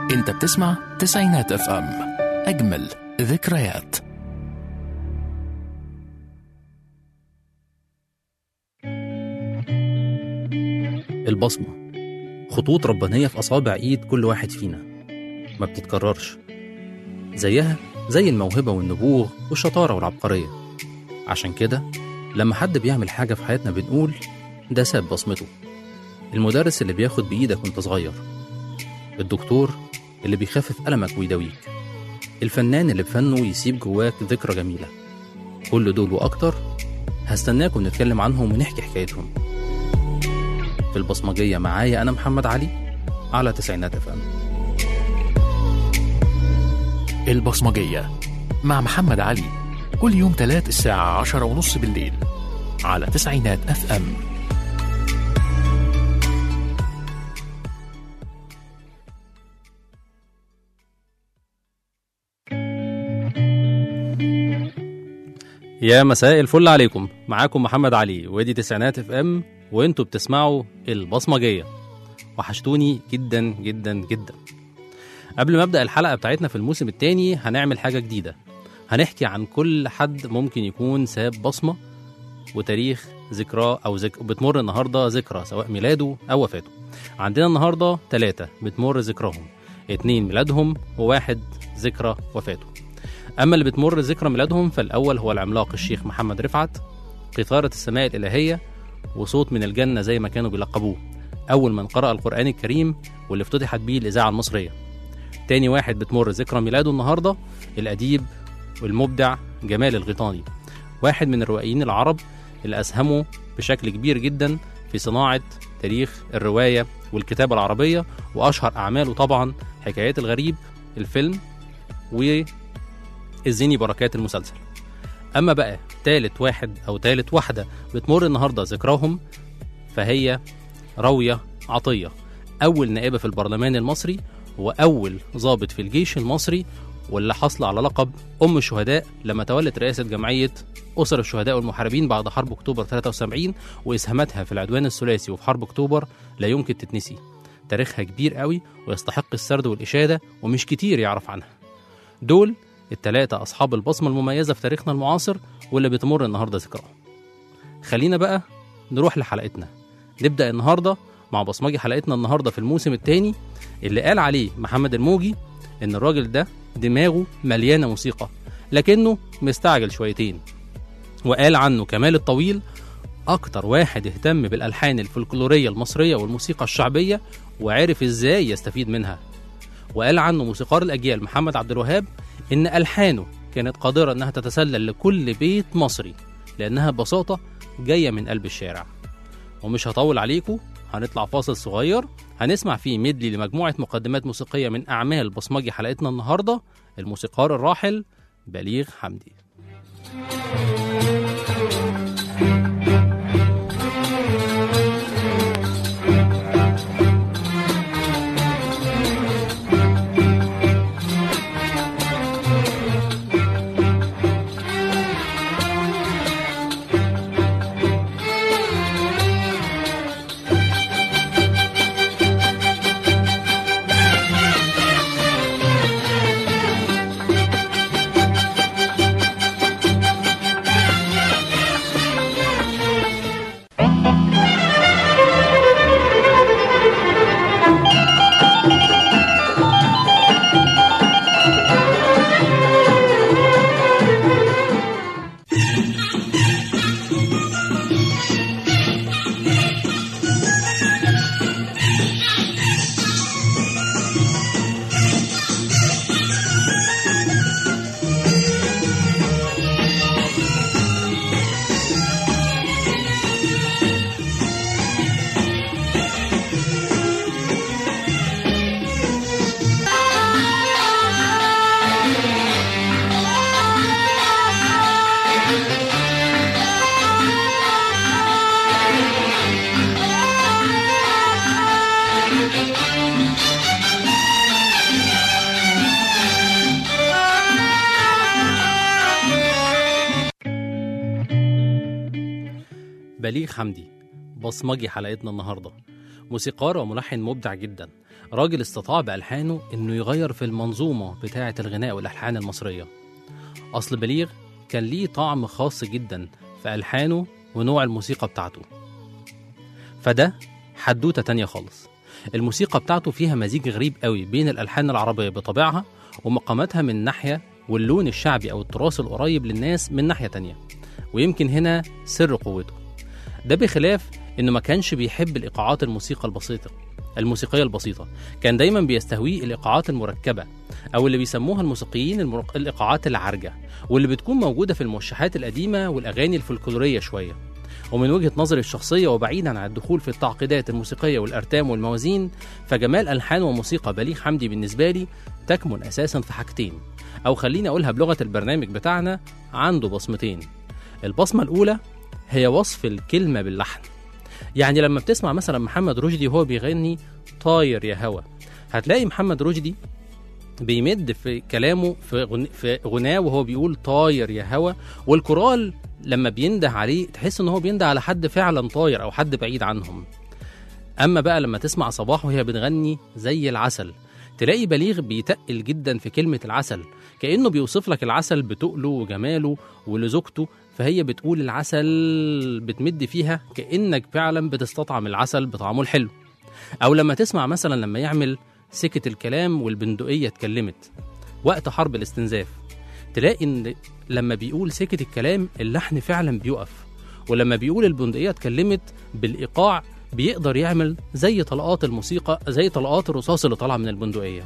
انت بتسمع تسعينات اف ام اجمل ذكريات البصمة خطوط ربانية في أصابع إيد كل واحد فينا ما بتتكررش زيها زي الموهبة والنبوغ والشطارة والعبقرية عشان كده لما حد بيعمل حاجة في حياتنا بنقول ده ساب بصمته المدرس اللي بياخد بإيدك وانت صغير الدكتور اللي بيخفف ألمك ويداويك الفنان اللي بفنه يسيب جواك ذكرى جميلة كل دول وأكتر هستناكم نتكلم عنهم ونحكي حكايتهم في البصمجية معايا أنا محمد علي على تسعينات اف ام البصمجية مع محمد علي كل يوم تلات الساعة عشرة ونص بالليل على تسعينات اف ام يا مساء الفل عليكم معاكم محمد علي وادي تسعينات اف ام وانتوا بتسمعوا البصمجية وحشتوني جدا جدا جدا قبل ما ابدا الحلقة بتاعتنا في الموسم الثاني هنعمل حاجة جديدة هنحكي عن كل حد ممكن يكون ساب بصمة وتاريخ ذكراه او ذك... بتمر النهارده ذكرى سواء ميلاده او وفاته عندنا النهارده ثلاثة بتمر ذكراهم اتنين ميلادهم وواحد ذكرى وفاته أما اللي بتمر ذكرى ميلادهم فالأول هو العملاق الشيخ محمد رفعت قيثارة السماء الإلهية وصوت من الجنة زي ما كانوا بيلقبوه أول من قرأ القرآن الكريم واللي افتتحت بيه الإذاعة المصرية تاني واحد بتمر ذكرى ميلاده النهاردة الأديب والمبدع جمال الغيطاني واحد من الروائيين العرب اللي أسهموا بشكل كبير جدا في صناعة تاريخ الرواية والكتابة العربية وأشهر أعماله طبعا حكايات الغريب الفيلم و الزيني بركات المسلسل أما بقى تالت واحد أو تالت واحدة بتمر النهاردة ذكراهم فهي راوية عطية أول نائبة في البرلمان المصري وأول ضابط في الجيش المصري واللي حصل على لقب أم الشهداء لما تولت رئاسة جمعية أسر الشهداء والمحاربين بعد حرب أكتوبر 73 وإسهاماتها في العدوان الثلاثي وفي حرب أكتوبر لا يمكن تتنسي تاريخها كبير قوي ويستحق السرد والإشادة ومش كتير يعرف عنها دول التلاتة أصحاب البصمة المميزة في تاريخنا المعاصر واللي بتمر النهاردة ذكراهم خلينا بقى نروح لحلقتنا نبدأ النهاردة مع بصمجي حلقتنا النهاردة في الموسم الثاني اللي قال عليه محمد الموجي إن الراجل ده دماغه مليانة موسيقى لكنه مستعجل شويتين وقال عنه كمال الطويل أكتر واحد اهتم بالألحان الفلكلورية المصرية والموسيقى الشعبية وعرف إزاي يستفيد منها وقال عنه موسيقار الأجيال محمد عبد الوهاب إن ألحانه كانت قادرة إنها تتسلل لكل بيت مصري لأنها ببساطة جاية من قلب الشارع ومش هطول عليكم هنطلع فاصل صغير هنسمع فيه ميدلي لمجموعة مقدمات موسيقية من أعمال بصمجي حلقتنا النهاردة الموسيقار الراحل بليغ حمدي بليغ حمدي بصمجي حلقتنا النهارده موسيقار وملحن مبدع جدا راجل استطاع بألحانه إنه يغير في المنظومة بتاعة الغناء والألحان المصرية أصل بليغ كان ليه طعم خاص جدا في ألحانه ونوع الموسيقى بتاعته فده حدوتة تانية خالص الموسيقى بتاعته فيها مزيج غريب قوي بين الألحان العربية بطبيعها ومقاماتها من ناحية واللون الشعبي أو التراث القريب للناس من ناحية تانية ويمكن هنا سر قوته ده بخلاف إنه ما كانش بيحب الإيقاعات الموسيقى البسيطة الموسيقية البسيطة كان دايما بيستهويه الإيقاعات المركبة أو اللي بيسموها الموسيقيين المرق... الإيقاعات العرجة واللي بتكون موجودة في الموشحات القديمة والأغاني الفولكلورية شوية ومن وجهة نظري الشخصية وبعيدا عن الدخول في التعقيدات الموسيقية والأرتام والموازين فجمال ألحان وموسيقى بليغ حمدي بالنسبة لي تكمن أساسا في حاجتين أو خليني أقولها بلغة البرنامج بتاعنا عنده بصمتين البصمة الأولى هي وصف الكلمة باللحن يعني لما بتسمع مثلا محمد رشدي وهو بيغني طاير يا هوا هتلاقي محمد رشدي بيمد في كلامه في غن... في غناه وهو بيقول طاير يا هوا والكورال لما بينده عليه تحس ان هو بينده على حد فعلا طاير او حد بعيد عنهم اما بقى لما تسمع صباح وهي بتغني زي العسل تلاقي بليغ بيتقل جدا في كلمة العسل كأنه بيوصف لك العسل بتقله وجماله ولزوجته فهي بتقول العسل بتمد فيها كأنك فعلا بتستطعم العسل بطعمه الحلو أو لما تسمع مثلا لما يعمل سكت الكلام والبندقية اتكلمت وقت حرب الاستنزاف تلاقي ان لما بيقول سكت الكلام اللحن فعلا بيقف ولما بيقول البندقية اتكلمت بالإيقاع بيقدر يعمل زي طلقات الموسيقى زي طلقات الرصاص اللي طالعة من البندقية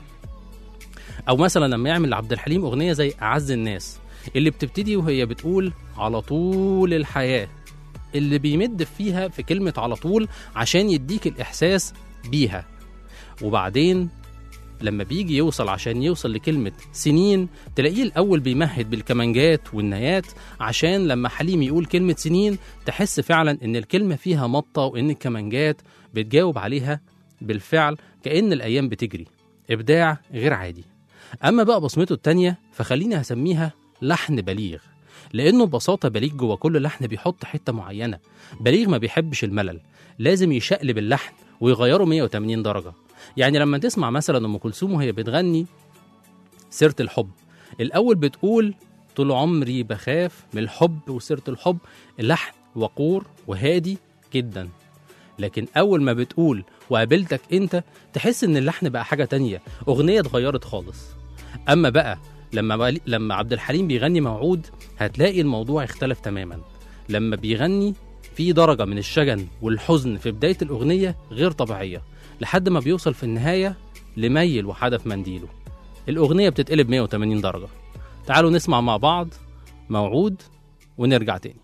أو مثلا لما يعمل لعبد الحليم أغنية زي أعز الناس اللي بتبتدي وهي بتقول على طول الحياة اللي بيمد فيها في كلمة على طول عشان يديك الإحساس بيها وبعدين لما بيجي يوصل عشان يوصل لكلمة سنين تلاقيه الأول بيمهد بالكمانجات والنايات عشان لما حليم يقول كلمة سنين تحس فعلا إن الكلمة فيها مطة وإن الكمانجات بتجاوب عليها بالفعل كأن الأيام بتجري إبداع غير عادي أما بقى بصمته التانية فخليني هسميها لحن بليغ لأنه ببساطة بليغ جوه كل لحن بيحط حتة معينة بليغ ما بيحبش الملل لازم يشقلب اللحن ويغيره 180 درجة يعني لما تسمع مثلا ام كلثوم وهي بتغني سيره الحب الاول بتقول طول عمري بخاف من الحب وسيره الحب اللحن وقور وهادي جدا لكن اول ما بتقول وقابلتك انت تحس ان اللحن بقى حاجه تانية اغنيه اتغيرت خالص اما بقى لما بقى لما عبد الحليم بيغني موعود هتلاقي الموضوع اختلف تماما لما بيغني في درجه من الشجن والحزن في بدايه الاغنيه غير طبيعيه لحد ما بيوصل في النهاية لميل وحدف منديله الأغنية بتتقلب 180 درجة تعالوا نسمع مع بعض موعود ونرجع تاني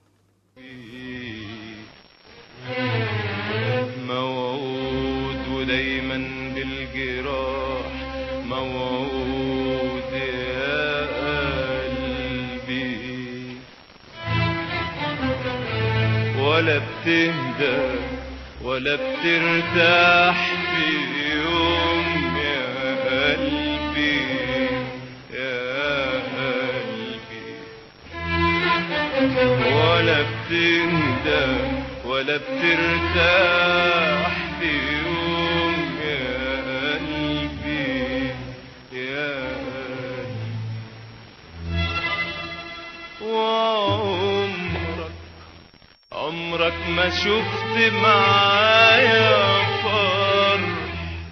موعود ودايما بالجراح موعود يا قلبي ولا بتهدى ولا بترتاح في يوم يا قلبي يا قلبي ولا بتندم ولا بترتاح في يوم يا قلبي يا قلبي وعمرك عمرك ما شفت معايا فرح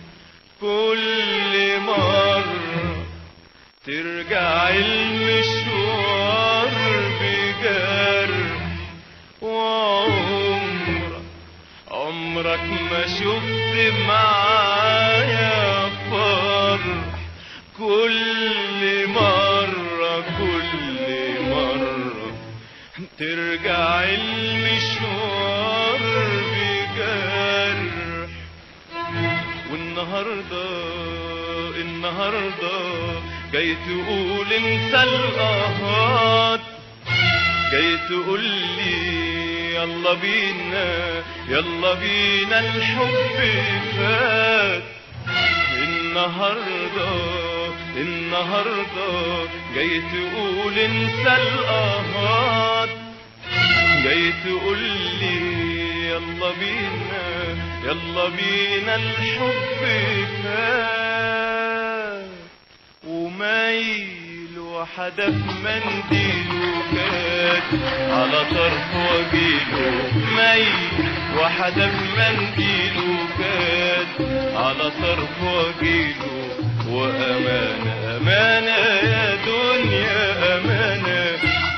كل مرة ترجع المشوار بجرح وعمرك عمرك ما شفت معايا فرح كل مرة كل مرة ترجع المشوار بجرح والنهاردة النهاردة جاي تقول انسى القهات جاي تقول لي يلا بينا يلا بينا الحب فات النهارده النهارده جاي تقول انسى القهات جاي تقول لي يلا بينا يلا بينا الحب فات ومايل وحدف منديله كات على طرف وجيله مايل وحدف منديله كات على طرف وجيله وأمانة أمانة يا دنيا أمانة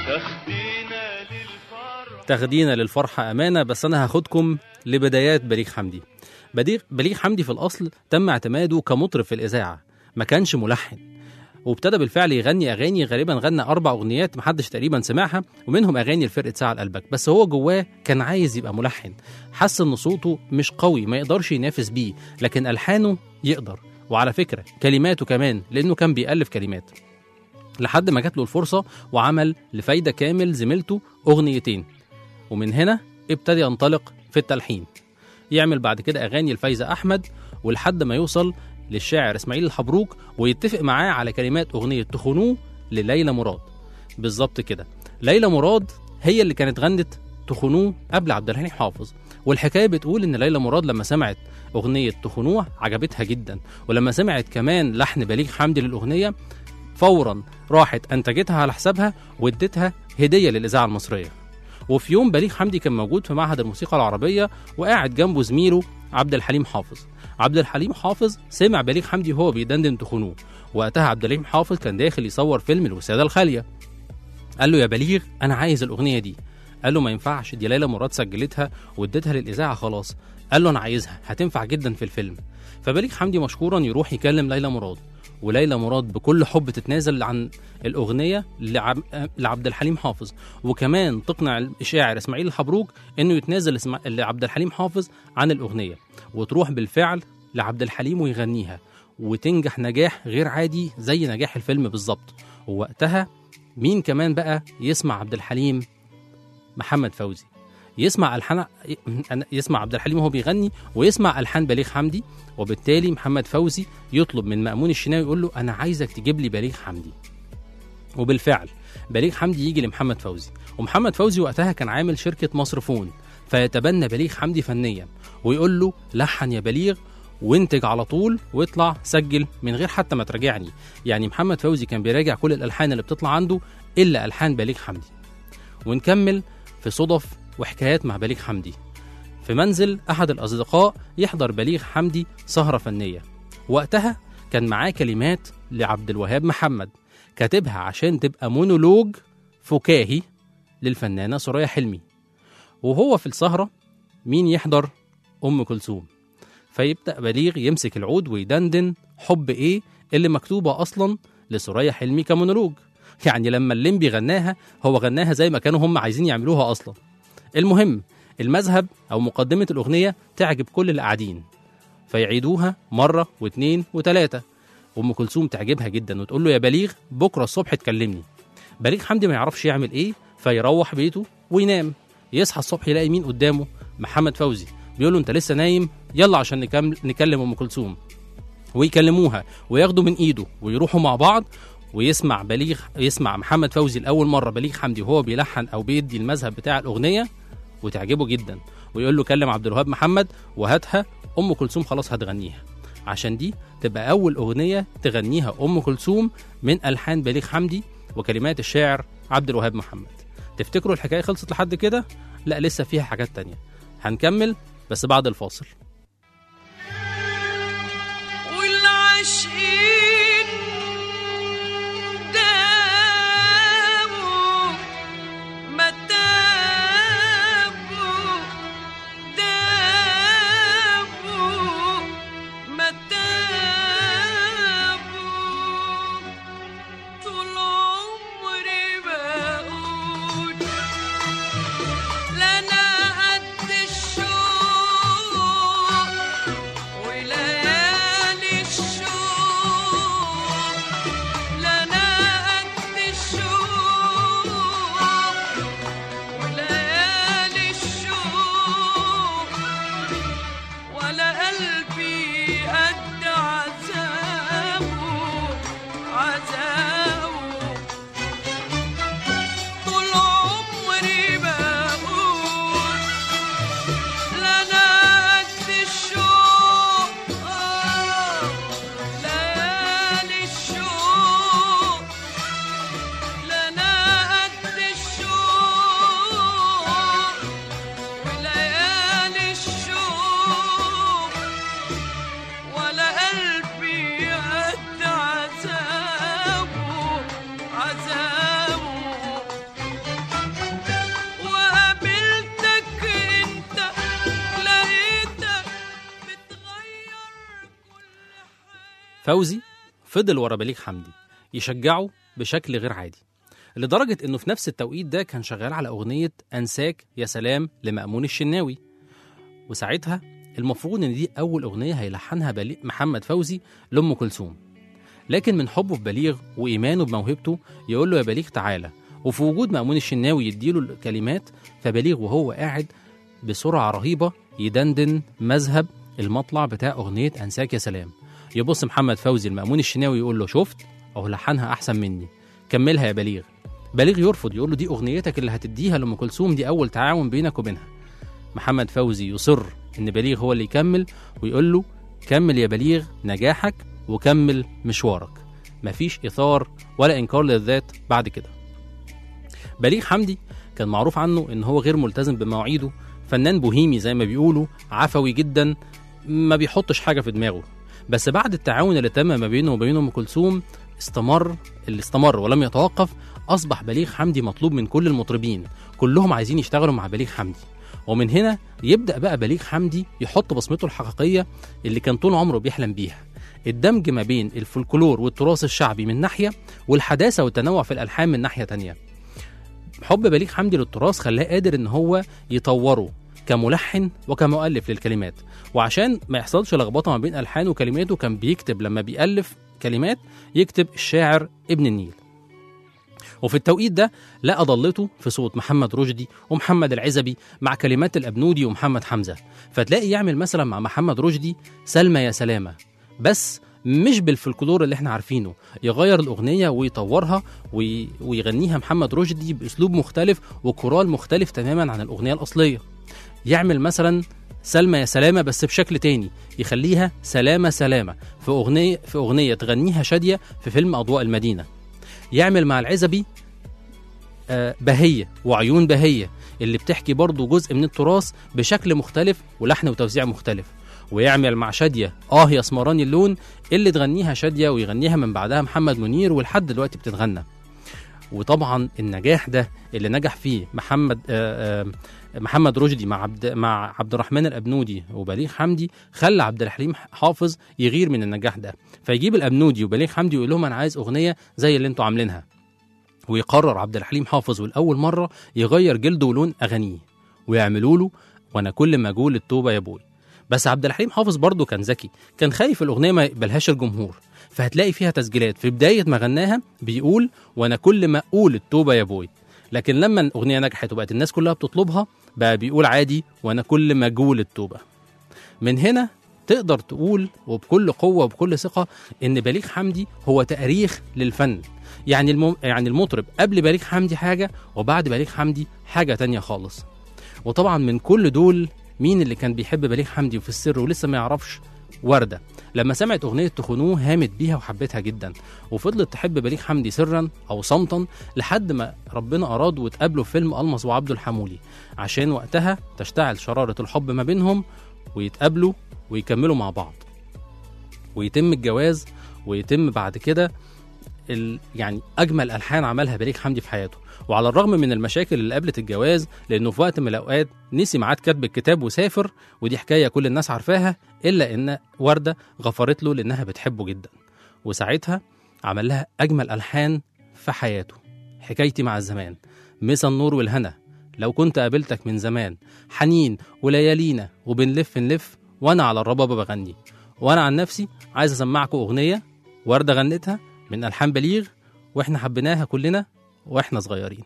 تاخدينا للفرح تاخدينا للفرحة أمانة بس أنا هاخدكم لبدايات بليغ حمدي بليغ بليغ حمدي في الأصل تم اعتماده كمطرب في الإذاعة ما كانش ملحن وابتدى بالفعل يغني أغاني غالبا غنى أربع أغنيات محدش تقريبا سمعها ومنهم أغاني لفرقة ساعة قلبك بس هو جواه كان عايز يبقى ملحن حس إن صوته مش قوي ما يقدرش ينافس بيه لكن ألحانه يقدر وعلى فكرة كلماته كمان لأنه كان بيألف كلمات لحد ما جات له الفرصة وعمل لفايدة كامل زميلته أغنيتين ومن هنا ابتدى ينطلق في التلحين يعمل بعد كده أغاني لفايزة أحمد ولحد ما يوصل للشاعر إسماعيل الحبروك ويتفق معاه على كلمات أغنية تخونوه لليلى مراد بالظبط كده ليلى مراد هي اللي كانت غنت تخونوه قبل عبد الحليم حافظ والحكايه بتقول ان ليلى مراد لما سمعت اغنيه تخونوه عجبتها جدا ولما سمعت كمان لحن بليغ حمدي للاغنيه فورا راحت انتجتها على حسابها وادتها هديه للاذاعه المصريه وفي يوم بليغ حمدي كان موجود في معهد الموسيقى العربيه وقاعد جنبه زميله عبد الحليم حافظ عبد الحليم حافظ سمع بليغ حمدي وهو بيدندن تخونوه وقتها عبد الحليم حافظ كان داخل يصور فيلم الوساده الخاليه قال له يا بليغ انا عايز الاغنيه دي قال له ما ينفعش دي ليلى مراد سجلتها واديتها للاذاعه خلاص قال له انا عايزها هتنفع جدا في الفيلم فبليغ حمدي مشكورا يروح يكلم ليلى مراد وليلى مراد بكل حب تتنازل عن الاغنيه لعب... لعبد الحليم حافظ وكمان تقنع الشاعر اسماعيل الحبروك انه يتنازل اسم... لعبد الحليم حافظ عن الاغنيه وتروح بالفعل لعبد الحليم ويغنيها وتنجح نجاح غير عادي زي نجاح الفيلم بالظبط ووقتها مين كمان بقى يسمع عبد الحليم محمد فوزي يسمع الحان يسمع عبد الحليم وهو بيغني ويسمع الحان بليغ حمدي وبالتالي محمد فوزي يطلب من مأمون الشناوي يقول له انا عايزك تجيب لي بليغ حمدي وبالفعل بليغ حمدي يجي لمحمد فوزي ومحمد فوزي وقتها كان عامل شركه مصرفون فيتبنى بليغ حمدي فنيا ويقول له لحن يا بليغ وانتج على طول واطلع سجل من غير حتى ما تراجعني يعني محمد فوزي كان بيراجع كل الالحان اللي بتطلع عنده الا الحان بليغ حمدي ونكمل في صدف وحكايات مع بليغ حمدي في منزل احد الاصدقاء يحضر بليغ حمدي سهره فنيه وقتها كان معاه كلمات لعبد الوهاب محمد كاتبها عشان تبقى مونولوج فكاهي للفنانه سوريا حلمي وهو في السهره مين يحضر ام كلثوم فيبدا بليغ يمسك العود ويدندن حب ايه اللي مكتوبه اصلا لسوريا حلمي كمونولوج يعني لما الليمبي غناها هو غناها زي ما كانوا هم عايزين يعملوها اصلا المهم المذهب او مقدمه الاغنيه تعجب كل اللي قاعدين فيعيدوها مره واثنين وثلاثه وام كلثوم تعجبها جدا وتقول له يا بليغ بكره الصبح تكلمني بليغ حمدي ما يعرفش يعمل ايه فيروح بيته وينام يصحى الصبح يلاقي مين قدامه محمد فوزي بيقول له انت لسه نايم يلا عشان نكمل نكلم ام كلثوم ويكلموها وياخدوا من ايده ويروحوا مع بعض ويسمع بليغ يسمع محمد فوزي لاول مره بليغ حمدي وهو بيلحن او بيدي المذهب بتاع الاغنيه وتعجبه جدا ويقول له كلم عبد الوهاب محمد وهاتها ام كلثوم خلاص هتغنيها عشان دي تبقى اول اغنيه تغنيها ام كلثوم من الحان بليغ حمدي وكلمات الشاعر عبد الوهاب محمد تفتكروا الحكايه خلصت لحد كده لا لسه فيها حاجات تانية هنكمل بس بعد الفاصل والعاشقين داموا ما تابوا داموا ما تابوا طول عمري بقول لنا قد الشوق وليالي الشوق ولا قلبي قد عذابه عذابه وقابلتك انت لقيتك بتغير كل فوزي فضل ورا بليغ حمدي يشجعه بشكل غير عادي لدرجة إنه في نفس التوقيت ده كان شغال على أغنية أنساك يا سلام لمأمون الشناوي وساعتها المفروض إن دي أول أغنية هيلحنها بليغ محمد فوزي لأم كلثوم لكن من حبه في بليغ وإيمانه بموهبته يقول له يا بليغ تعالى وفي وجود مأمون الشناوي يديله الكلمات فبليغ وهو قاعد بسرعة رهيبة يدندن مذهب المطلع بتاع أغنية أنساك يا سلام يبص محمد فوزي المأمون الشناوي يقول له شفت أهو لحنها أحسن مني كملها يا بليغ بليغ يرفض يقول له دي أغنيتك اللي هتديها لأم كلثوم دي أول تعاون بينك وبينها محمد فوزي يصر إن بليغ هو اللي يكمل ويقول له كمل يا بليغ نجاحك وكمل مشوارك مفيش إثار ولا إنكار للذات بعد كده بليغ حمدي كان معروف عنه إن هو غير ملتزم بمواعيده فنان بوهيمي زي ما بيقولوا عفوي جدا ما بيحطش حاجة في دماغه بس بعد التعاون اللي تم ما بينه وبين ام كلثوم استمر اللي استمر ولم يتوقف اصبح بليغ حمدي مطلوب من كل المطربين كلهم عايزين يشتغلوا مع بليغ حمدي ومن هنا يبدا بقى بليغ حمدي يحط بصمته الحقيقيه اللي كان طول عمره بيحلم بيها الدمج ما بين الفولكلور والتراث الشعبي من ناحيه والحداثه والتنوع في الالحان من ناحيه تانية حب بليغ حمدي للتراث خلاه قادر ان هو يطوره كملحن وكمؤلف للكلمات وعشان ما يحصلش لخبطه ما بين الحانه وكلماته كان بيكتب لما بيألف كلمات يكتب الشاعر ابن النيل وفي التوقيت ده لقى ضلته في صوت محمد رشدي ومحمد العزبي مع كلمات الأبنودي ومحمد حمزة فتلاقي يعمل مثلا مع محمد رشدي سلمى يا سلامة بس مش بالفلكلور اللي احنا عارفينه يغير الأغنية ويطورها وي... ويغنيها محمد رشدي بأسلوب مختلف وكورال مختلف تماما عن الأغنية الأصلية يعمل مثلا سلمى يا سلامة بس بشكل تاني يخليها سلامة سلامة في أغنية في أغنية تغنيها شادية في فيلم أضواء المدينة يعمل مع العزبي آه، بهية وعيون بهية اللي بتحكي برضه جزء من التراث بشكل مختلف ولحن وتوزيع مختلف ويعمل مع شادية آه يا اسمراني اللون اللي تغنيها شادية ويغنيها من بعدها محمد منير ولحد دلوقتي بتتغنى وطبعا النجاح ده اللي نجح فيه محمد آه آه محمد رشدي مع عبد مع عبد الرحمن الابنودي وبليغ حمدي خلى عبد الحليم حافظ يغير من النجاح ده فيجيب الابنودي وبليغ حمدي ويقول لهم انا عايز اغنيه زي اللي انتوا عاملينها ويقرر عبد الحليم حافظ والاول مره يغير جلده ولون اغانيه ويعملوا له وانا كل ما اقول التوبه يا بوي بس عبد الحليم حافظ برضه كان ذكي كان خايف الاغنيه ما يقبلهاش الجمهور فهتلاقي فيها تسجيلات في بدايه ما غناها بيقول وانا كل ما اقول التوبه يا بوي لكن لما الاغنيه نجحت وبقت الناس كلها بتطلبها بقى بيقول عادي وانا كل ما اقول التوبه من هنا تقدر تقول وبكل قوه وبكل ثقه ان بليغ حمدي هو تاريخ للفن يعني الم... يعني المطرب قبل بليغ حمدي حاجه وبعد بليغ حمدي حاجه تانية خالص وطبعا من كل دول مين اللي كان بيحب بليغ حمدي وفي السر ولسه ما يعرفش وردة لما سمعت أغنية تخنوه هامت بيها وحبتها جدا وفضلت تحب بليغ حمدي سرا أو صمتا لحد ما ربنا أراد وتقابلوا في فيلم ألمظ وعبد الحمولي عشان وقتها تشتعل شرارة الحب ما بينهم ويتقابلوا ويكملوا مع بعض ويتم الجواز ويتم بعد كده ال... يعني اجمل الحان عملها بليغ حمدي في حياته وعلى الرغم من المشاكل اللي قابلت الجواز لانه في وقت من الاوقات نسي ميعاد كتب الكتاب وسافر ودي حكايه كل الناس عارفاها الا ان ورده غفرت له لانها بتحبه جدا وساعتها عمل لها اجمل الحان في حياته حكايتي مع الزمان مسا النور والهنا لو كنت قابلتك من زمان حنين وليالينا وبنلف نلف وانا على الربابه بغني وانا عن نفسي عايز اسمعكم اغنيه ورده غنتها من الحان بليغ واحنا حبيناها كلنا واحنا صغيرين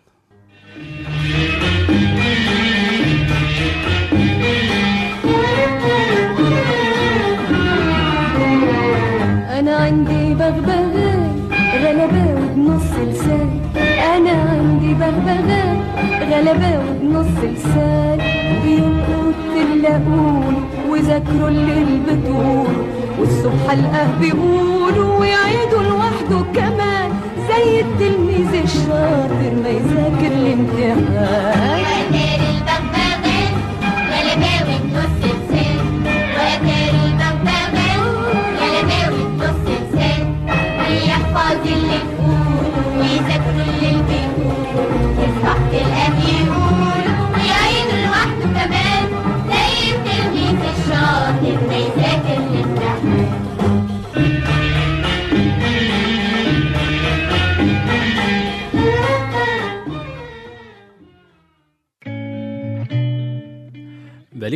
أنا عندي بغبغان غلباوي بنص لسان أنا عندي بغبغان غلباوي بنص لسان بيلقط تلاقون وذاكروا الليل بطول والصبح القاه بيقولوا ويعيدوا لوحده كمان زي التلميذ الشاطر ما يذاكر الامتحان وتاري البغبغان غلباوي بنص لسان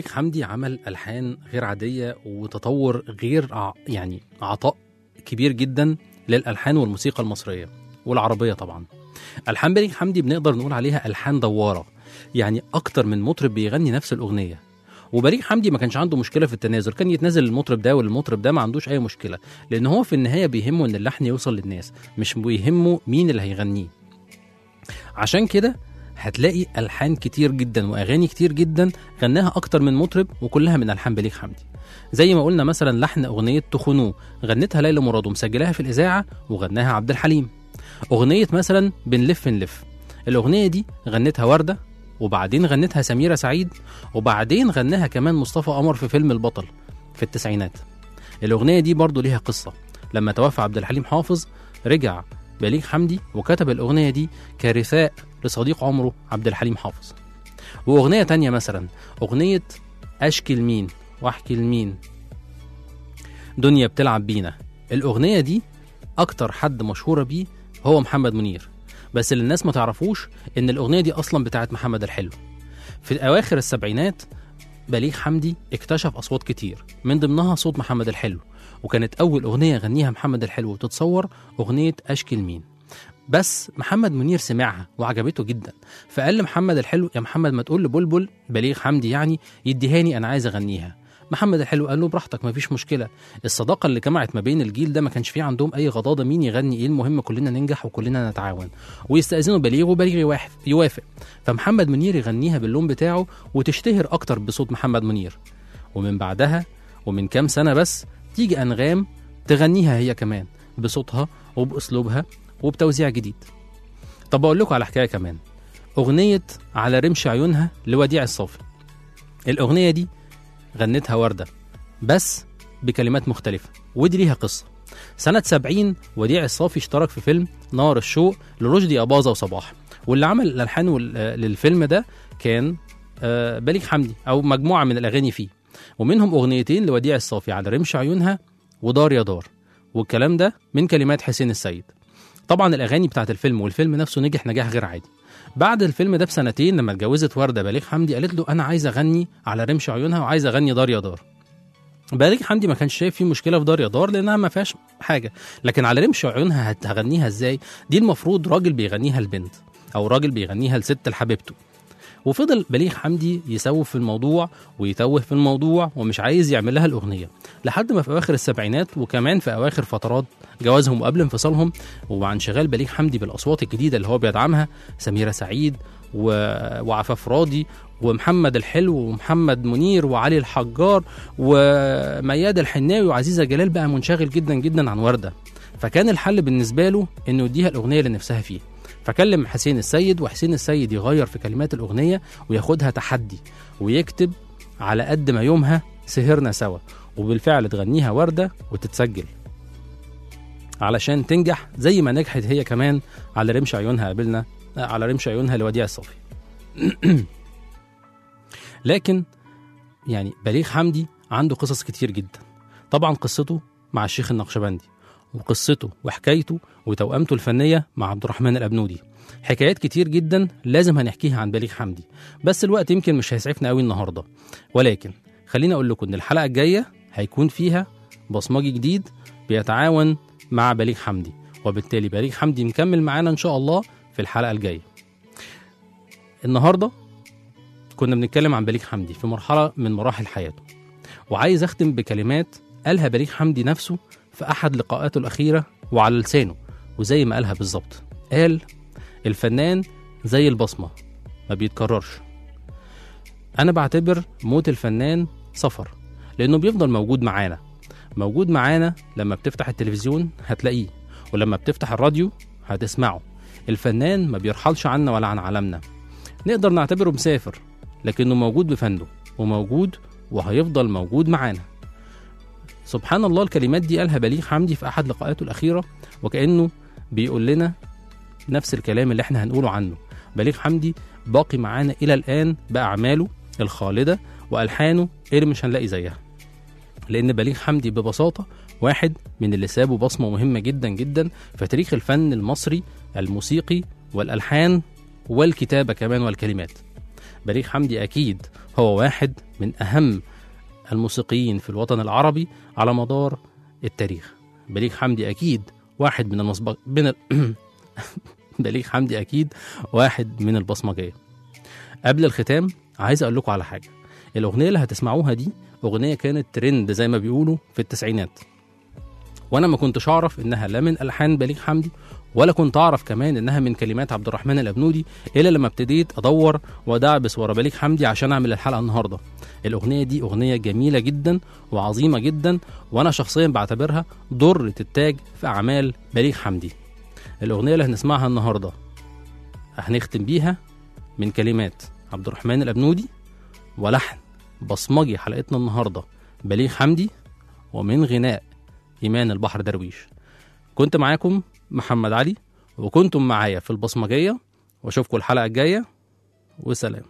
بليغ حمدي عمل ألحان غير عادية وتطور غير ع- يعني عطاء كبير جدا للألحان والموسيقى المصرية والعربية طبعا ألحان بليغ حمدي بنقدر نقول عليها ألحان دوارة يعني أكتر من مطرب بيغني نفس الأغنية وبليغ حمدي ما كانش عنده مشكله في التنازل كان يتنازل المطرب ده والمطرب ده ما عندوش اي مشكله لان هو في النهايه بيهمه ان اللحن يوصل للناس مش بيهمه مين اللي هيغنيه عشان كده هتلاقي الحان كتير جدا واغاني كتير جدا غناها اكتر من مطرب وكلها من الحان بليغ حمدي زي ما قلنا مثلا لحن اغنيه تخنوه غنتها ليلى مراد ومسجلاها في الاذاعه وغناها عبد الحليم اغنيه مثلا بنلف نلف الاغنيه دي غنتها ورده وبعدين غنتها سميره سعيد وبعدين غناها كمان مصطفى قمر في فيلم البطل في التسعينات الاغنيه دي برضو ليها قصه لما توفى عبد الحليم حافظ رجع بليغ حمدي وكتب الاغنيه دي كرثاء لصديق عمره عبد الحليم حافظ واغنيه تانية مثلا اغنيه اشكي لمين واحكي لمين دنيا بتلعب بينا الاغنيه دي اكتر حد مشهوره بيه هو محمد منير بس اللي الناس ما تعرفوش ان الاغنيه دي اصلا بتاعت محمد الحلو في اواخر السبعينات بليغ حمدي اكتشف اصوات كتير من ضمنها صوت محمد الحلو وكانت اول اغنيه غنيها محمد الحلو وتتصور اغنيه اشكي لمين بس محمد منير سمعها وعجبته جدا فقال لمحمد الحلو يا محمد ما تقول لبلبل بليغ حمدي يعني يديهاني انا عايز اغنيها محمد الحلو قال له براحتك مفيش مشكله الصداقه اللي جمعت ما بين الجيل ده ما كانش فيه عندهم اي غضاضه مين يغني ايه المهم كلنا ننجح وكلنا نتعاون ويستاذنوا بليغ وبليغ يوافق يوافق فمحمد منير يغنيها باللون بتاعه وتشتهر اكتر بصوت محمد منير ومن بعدها ومن كام سنه بس تيجي انغام تغنيها هي كمان بصوتها وباسلوبها وبتوزيع جديد طب اقول لكم على حكايه كمان اغنيه على رمش عيونها لوديع الصافي الاغنيه دي غنتها ورده بس بكلمات مختلفه ودي ليها قصه سنة 70 وديع الصافي اشترك في فيلم نار الشوق لرشدي أباظة وصباح واللي عمل الألحان وال- آه، للفيلم ده كان آه، بليغ حمدي أو مجموعة من الأغاني فيه ومنهم أغنيتين لوديع الصافي على رمش عيونها ودار يا دار والكلام ده من كلمات حسين السيد طبعا الأغاني بتاعت الفيلم والفيلم نفسه نجح نجاح غير عادي بعد الفيلم ده بسنتين لما اتجوزت وردة بليغ حمدي قالت له أنا عايزة أغني على رمش عيونها وعايزة أغني دار يا دار بليغ حمدي ما كانش شايف فيه مشكله في دار يا دار لانها ما فيهاش حاجه لكن على رمش عيونها هت- هغنيها ازاي دي المفروض راجل بيغنيها البنت او راجل بيغنيها لست لحبيبته وفضل بليغ حمدي يسوف في الموضوع ويتوه في الموضوع ومش عايز يعمل لها الاغنيه لحد ما في اواخر السبعينات وكمان في اواخر فترات جوازهم وقبل انفصالهم ومع انشغال بليغ حمدي بالاصوات الجديده اللي هو بيدعمها سميره سعيد و... وعفاف راضي ومحمد الحلو ومحمد منير وعلي الحجار ومياد الحناوي وعزيزه جلال بقى منشغل جدا جدا عن ورده فكان الحل بالنسبه له انه يديها الاغنيه اللي نفسها فيه فكلم حسين السيد وحسين السيد يغير في كلمات الاغنيه وياخدها تحدي ويكتب على قد ما يومها سهرنا سوا وبالفعل تغنيها ورده وتتسجل علشان تنجح زي ما نجحت هي كمان على رمش عيونها قابلنا على رمش عيونها لوديع الصافي لكن يعني بليغ حمدي عنده قصص كتير جدا طبعا قصته مع الشيخ النقشبندي وقصته وحكايته وتوأمته الفنية مع عبد الرحمن الأبنودي حكايات كتير جدا لازم هنحكيها عن بليغ حمدي بس الوقت يمكن مش هيسعفنا قوي النهاردة ولكن خليني أقول لكم إن الحلقة الجاية هيكون فيها بصمجي جديد بيتعاون مع بليغ حمدي وبالتالي بليغ حمدي مكمل معانا إن شاء الله في الحلقة الجاية النهارده كنا بنتكلم عن بليغ حمدي في مرحلة من مراحل حياته وعايز أختم بكلمات قالها بليغ حمدي نفسه في أحد لقاءاته الأخيرة وعلى لسانه وزي ما قالها بالظبط قال الفنان زي البصمة ما بيتكررش أنا بعتبر موت الفنان سفر لأنه بيفضل موجود معانا موجود معانا لما بتفتح التلفزيون هتلاقيه ولما بتفتح الراديو هتسمعه الفنان ما بيرحلش عنا ولا عن عالمنا نقدر نعتبره مسافر لكنه موجود بفنده وموجود وهيفضل موجود معانا سبحان الله الكلمات دي قالها بليغ حمدي في أحد لقاءاته الأخيرة وكأنه بيقول لنا نفس الكلام اللي احنا هنقوله عنه بليغ حمدي باقي معانا إلى الآن بأعماله الخالدة وألحانه اللي مش هنلاقي زيها لأن بليغ حمدي ببساطة واحد من اللي سابوا بصمة مهمة جدا جدا في تاريخ الفن المصري الموسيقي والألحان والكتابة كمان والكلمات بليغ حمدي أكيد هو واحد من أهم الموسيقيين في الوطن العربي على مدار التاريخ بليغ حمدي أكيد واحد من المسبق من ال... بليغ حمدي أكيد واحد من البصمجية قبل الختام عايز أقول لكم على حاجة الأغنية اللي هتسمعوها دي أغنية كانت ترند زي ما بيقولوا في التسعينات وأنا ما كنتش أعرف إنها لا من ألحان بليغ حمدي ولا كنت أعرف كمان إنها من كلمات عبد الرحمن الأبنودي إلا لما ابتديت أدور وأدعبس ورا بليغ حمدي عشان أعمل الحلقة النهاردة الأغنية دي أغنية جميلة جدا وعظيمة جدا وأنا شخصيا بعتبرها ضرة التاج في أعمال بليغ حمدي الأغنية اللي هنسمعها النهاردة هنختم بيها من كلمات عبد الرحمن الأبنودي ولحن بصمجي حلقتنا النهاردة بليغ حمدي ومن غناء إيمان البحر درويش كنت معاكم محمد علي وكنتم معايا في البصمجية واشوفكم الحلقة الجاية وسلام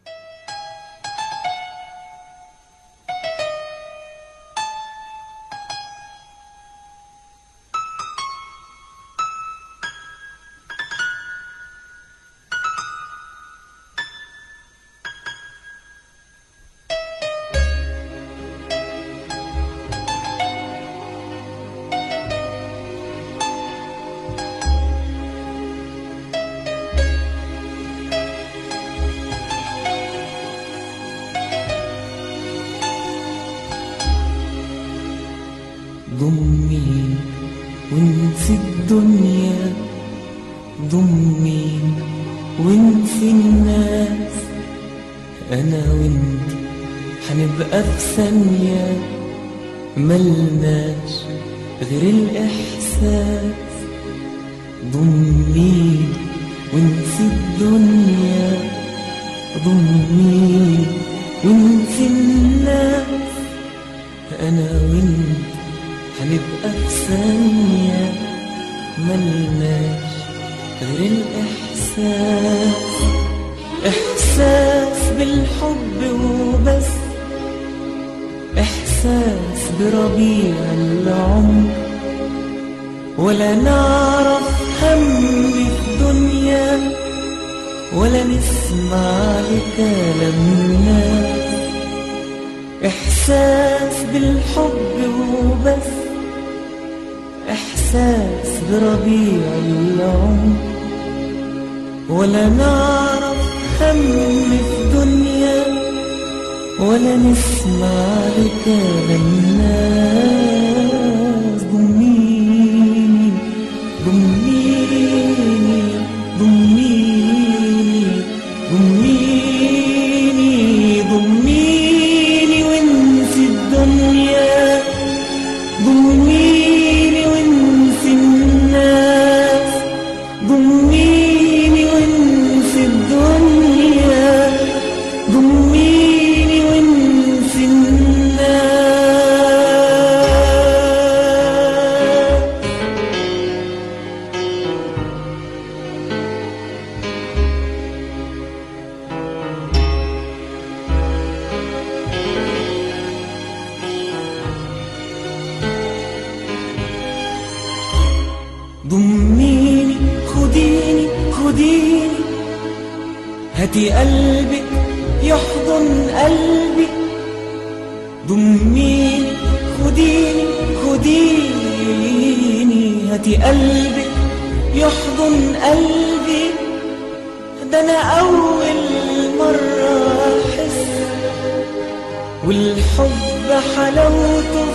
ضمي وانسي الدنيا ضمي وانسي الناس انا وانت حنبقى في ثانية ملناش غير الاحساس ضمي وانسي الدنيا ضمي وانسي الناس انا وانت هنبقى في ثانية ملناش غير الإحساس إحساس بالحب وبس إحساس بربيع العمر ولا نعرف هم الدنيا ولا نسمع لكلام الناس إحساس بالحب وبس إحساس بربيع العمر ولا نعرف هم في دنيا ولا نسمع لكلام الناس ضميني ضميني ضميني ضميني ضميني وانسي الدنيا ضميني وانسي الناس ضميني وانسي الدنيا ضميني وانسي الناس ضميني خديني خديني هاتي قلبك يحضن قلبي ضميني خديني خديني هاتي قلبك يحضن قلبي ده انا اول مرة احس والحب حلاوته